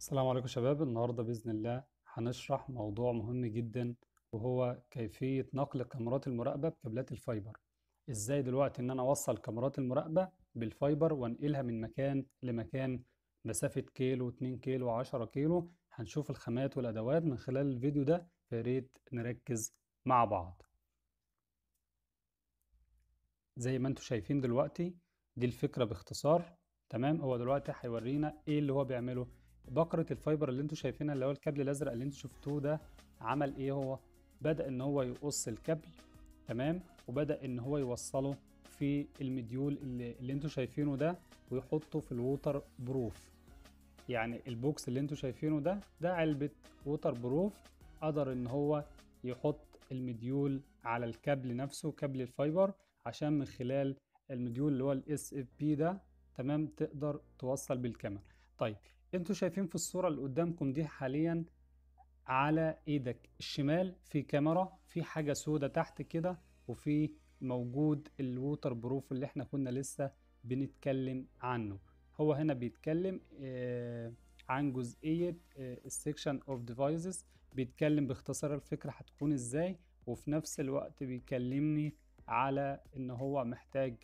السلام عليكم شباب النهاردة بإذن الله هنشرح موضوع مهم جدا وهو كيفية نقل كاميرات المراقبة بكابلات الفايبر إزاي دلوقتي إن أنا أوصل كاميرات المراقبة بالفايبر وأنقلها من مكان لمكان مسافة كيلو 2 كيلو 10 كيلو هنشوف الخامات والأدوات من خلال الفيديو ده فياريت نركز مع بعض زي ما انتم شايفين دلوقتي دي الفكرة باختصار تمام هو دلوقتي هيورينا ايه اللي هو بيعمله بكرة الفايبر اللي انتوا شايفينها اللي هو الكابل الازرق اللي انتوا شفتوه ده عمل ايه هو بدأ ان هو يقص الكابل تمام وبدأ ان هو يوصله في المديول اللي, اللي انتوا شايفينه ده ويحطه في الووتر بروف يعني البوكس اللي انتوا شايفينه ده ده علبة ووتر بروف قدر ان هو يحط المديول على الكابل نفسه كابل الفايبر عشان من خلال المديول اللي هو الاس اف بي ده تمام تقدر توصل بالكاميرا طيب انتوا شايفين في الصورة اللي قدامكم دي حاليا على ايدك الشمال في كاميرا في حاجة سودة تحت كده وفي موجود الووتر بروف اللي احنا كنا لسه بنتكلم عنه هو هنا بيتكلم آه عن جزئية السكشن اوف ديفايسز بيتكلم باختصار الفكرة هتكون ازاي وفي نفس الوقت بيكلمني على ان هو محتاج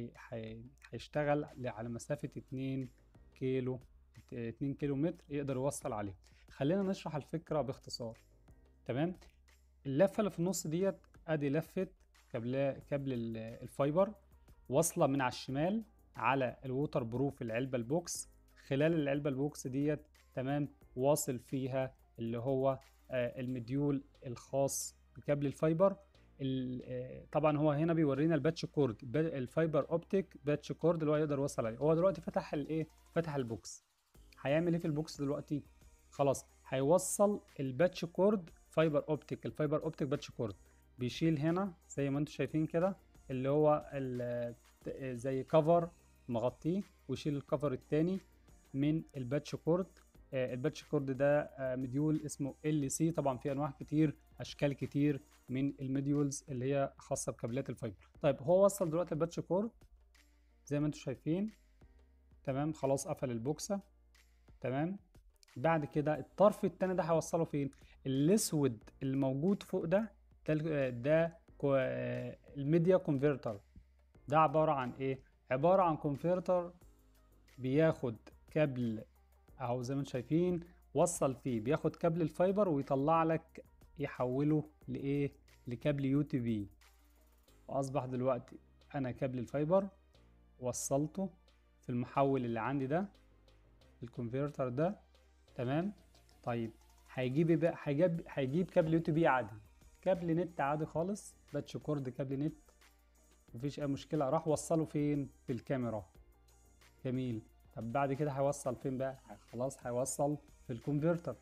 هيشتغل حي... على مسافة 2 كيلو 2 كيلو متر يقدر يوصل عليه خلينا نشرح الفكرة باختصار تمام اللفة اللي في النص ديت ادي لفة كابل كابل الفايبر واصلة من على الشمال على الووتر بروف العلبة البوكس خلال العلبة البوكس ديت تمام واصل فيها اللي هو المديول الخاص بكابل الفايبر طبعا هو هنا بيورينا الباتش كورد الفايبر اوبتيك باتش كورد اللي هو يقدر يوصل عليه هو دلوقتي فتح الايه فتح البوكس هيعمل ايه في البوكس دلوقتي خلاص هيوصل الباتش كورد فايبر اوبتيك الفايبر اوبتيك باتش كورد بيشيل هنا زي ما انتم شايفين كده اللي هو زي كفر مغطيه ويشيل الكفر التاني من الباتش كورد الباتش كورد ده مديول اسمه ال سي طبعا في انواع كتير اشكال كتير من المديولز اللي هي خاصه بكابلات الفايبر طيب هو وصل دلوقتي الباتش كورد زي ما انتم شايفين تمام خلاص قفل البوكسه تمام بعد كده الطرف التاني ده هيوصله فين الاسود اللي موجود فوق ده ده, ده الميديا كونفرتر ده عباره عن ايه عباره عن كونفرتر بياخد كابل اهو زي ما انتم شايفين وصل فيه بياخد كابل الفايبر ويطلع لك يحوله لايه لكابل يو تي في واصبح دلوقتي انا كابل الفايبر وصلته في المحول اللي عندي ده الكونفرتر ده تمام طيب هيجيب ايه بقى هيجيب هيجيب كابل يو تي في عادي كابل نت عادي خالص باتش كورد كابل نت مفيش اي مشكله راح وصله فين في الكاميرا جميل طب بعد كده هيوصل فين بقى خلاص هيوصل في الكونفرتر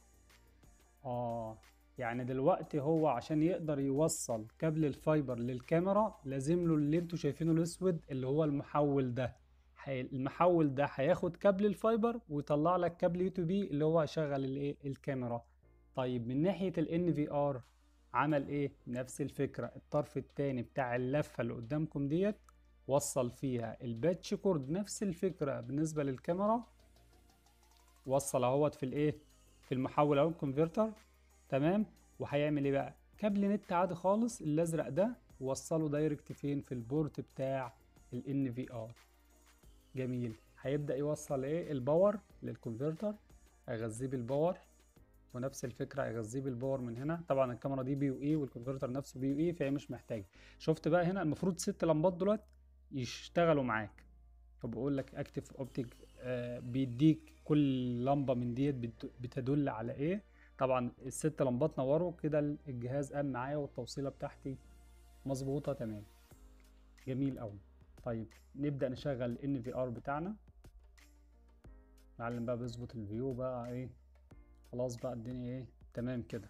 اه يعني دلوقتي هو عشان يقدر يوصل كابل الفايبر للكاميرا لازم له اللي انتوا شايفينه الاسود اللي هو المحول ده المحول ده هياخد كابل الفايبر ويطلع لك كابل يو تي بي اللي هو هيشغل الايه الكاميرا طيب من ناحيه الان في ار عمل ايه نفس الفكره الطرف التاني بتاع اللفه اللي قدامكم ديت وصل فيها الباتش كورد نفس الفكره بالنسبه للكاميرا وصل اهوت في الايه في المحول اهو الكونفرتر تمام وهيعمل ايه بقى كابل نت عادي خالص الازرق ده وصله دايركت فين في البورت بتاع الان في ار جميل هيبدا يوصل ايه الباور للكونفرتر هيغذيه بالباور ونفس الفكره هيغذيه بالباور من هنا طبعا الكاميرا دي بي يو اي والكونفرتر نفسه بي يو اي فهي مش محتاجه شفت بقى هنا المفروض ست لمبات دلوقتي يشتغلوا معاك فبقول لك اكتف اوبتيك آه بيديك كل لمبه من ديت بتدل على ايه طبعا الست لمبات نوروا كده الجهاز قام معايا والتوصيله بتاعتي مظبوطه تمام جميل قوي طيب نبدا نشغل الان في ار بتاعنا نعلم بقى بيظبط الفيو بقى ايه خلاص بقى الدنيا ايه تمام كده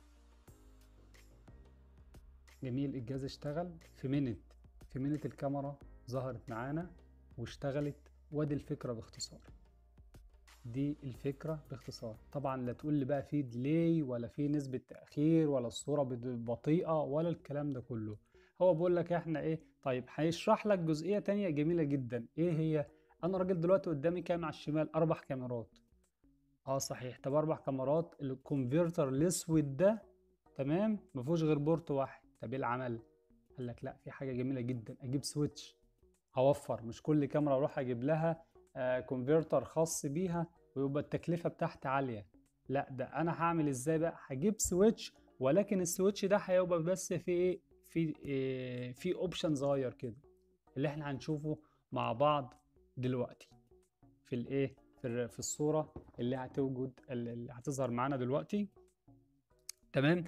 جميل الجهاز اشتغل في منت في منت الكاميرا ظهرت معانا واشتغلت وادي الفكره باختصار دي الفكرة باختصار طبعا لا تقول لي بقى في ديلي ولا في نسبة تأخير ولا الصورة بطيئة ولا الكلام ده كله هو بيقول لك احنا ايه طيب هيشرح لك جزئية تانية جميلة جدا ايه هي انا راجل دلوقتي قدامي كام على الشمال اربع كاميرات اه صحيح طب اربع كاميرات الكونفرتر الاسود ده تمام ما فيهوش غير بورت واحد طب ايه العمل قال لك لا في حاجه جميله جدا اجيب سويتش هوفر مش كل كاميرا اروح اجيب لها آه كونفرتر خاص بيها ويبقى التكلفه بتاعتي عاليه لا ده انا هعمل ازاي بقى هجيب سويتش ولكن السويتش ده هيبقى بس في ايه في إيه في اوبشن صغير كده اللي احنا هنشوفه مع بعض دلوقتي في الايه في, ال- في الصوره اللي هتوجد اللي هتظهر معانا دلوقتي تمام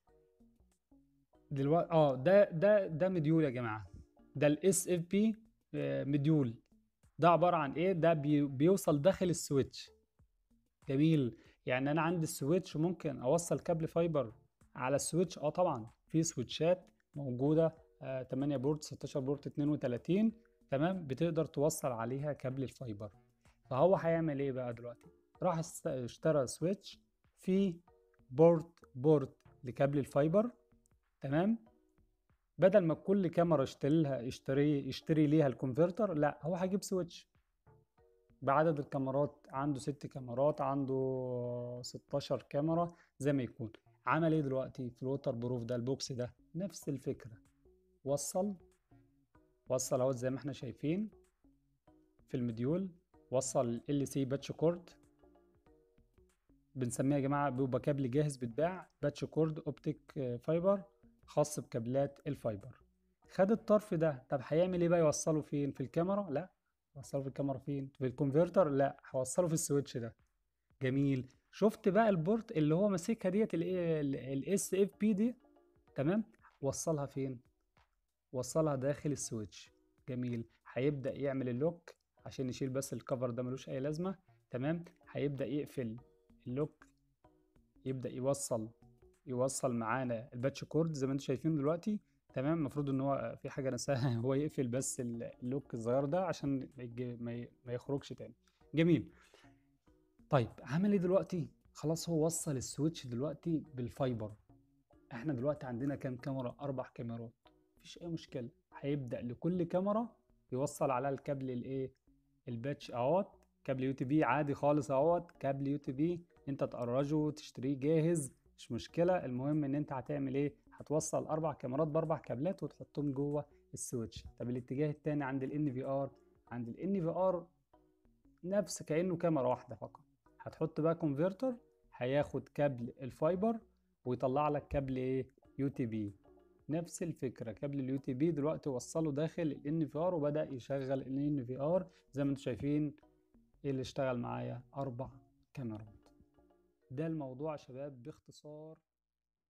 دلوقتي اه ده ده ده مديول يا جماعه ده الاس اف بي مديول ده عباره عن ايه ده بي بيوصل داخل السويتش جميل يعني انا عندي السويتش ممكن اوصل كابل فايبر على السويتش اه طبعا في سويتشات موجوده آه 8 بورت 16 بورت 32 تمام بتقدر توصل عليها كابل الفايبر فهو هيعمل ايه بقى دلوقتي راح است- اشترى سويتش في بورت بورت لكابل الفايبر تمام بدل ما كل كاميرا اشتري لها يشتري يشتري ليها الكونفرتر لا هو هيجيب سويتش بعدد الكاميرات عنده ست كاميرات عنده 16 كاميرا زي ما يكون عمل ايه دلوقتي في الوتر بروف ده البوكس ده نفس الفكرة وصل وصل اهو زي ما احنا شايفين في المديول وصل ال سي باتش كورد بنسميها يا جماعة بيبقى كابل جاهز بيتباع باتش كورد اوبتيك فايبر خاص بكابلات الفايبر خد الطرف ده طب هيعمل ايه بقى يوصله فين في الكاميرا لا يوصله في الكاميرا فين في الكونفرتر لا هوصله في السويتش ده جميل شفت بقى البورت اللي هو ماسكها ديت الاس اف بي دي تمام وصلها فين وصلها داخل السويتش جميل هيبدأ يعمل اللوك عشان يشيل بس الكفر ده ملوش اي لازمة تمام هيبدأ يقفل اللوك يبدأ يوصل يوصل معانا الباتش كورد زي ما انتم شايفين دلوقتي تمام المفروض ان هو في حاجه نساها هو يقفل بس اللوك الصغير ده عشان ما يجي- ما ي- ما يخرجش تاني جميل طيب عمل ايه دلوقتي خلاص هو وصل السويتش دلوقتي بالفايبر احنا دلوقتي عندنا كام كاميرا اربع كاميرات مفيش اي مشكله هيبدا لكل كاميرا يوصل عليها الكابل الايه الباتش اهوت كابل يو تي بي عادي خالص اهوت كابل يو تي بي انت تأرجه وتشتريه جاهز مش مشكله المهم ان انت هتعمل ايه هتوصل اربع كاميرات باربع كابلات وتحطهم جوه السويتش طب الاتجاه التاني عند الان في ار عند الان في ار نفس كانه كاميرا واحده فقط هتحط بقى كونفرتر هياخد كابل الفايبر ويطلع لك كابل ايه يو تي بي نفس الفكره كابل اليو تي بي دلوقتي وصله داخل الان في ار وبدا يشغل الان في ار زي ما انتم شايفين ايه اللي اشتغل معايا اربع كاميرات ده الموضوع يا شباب باختصار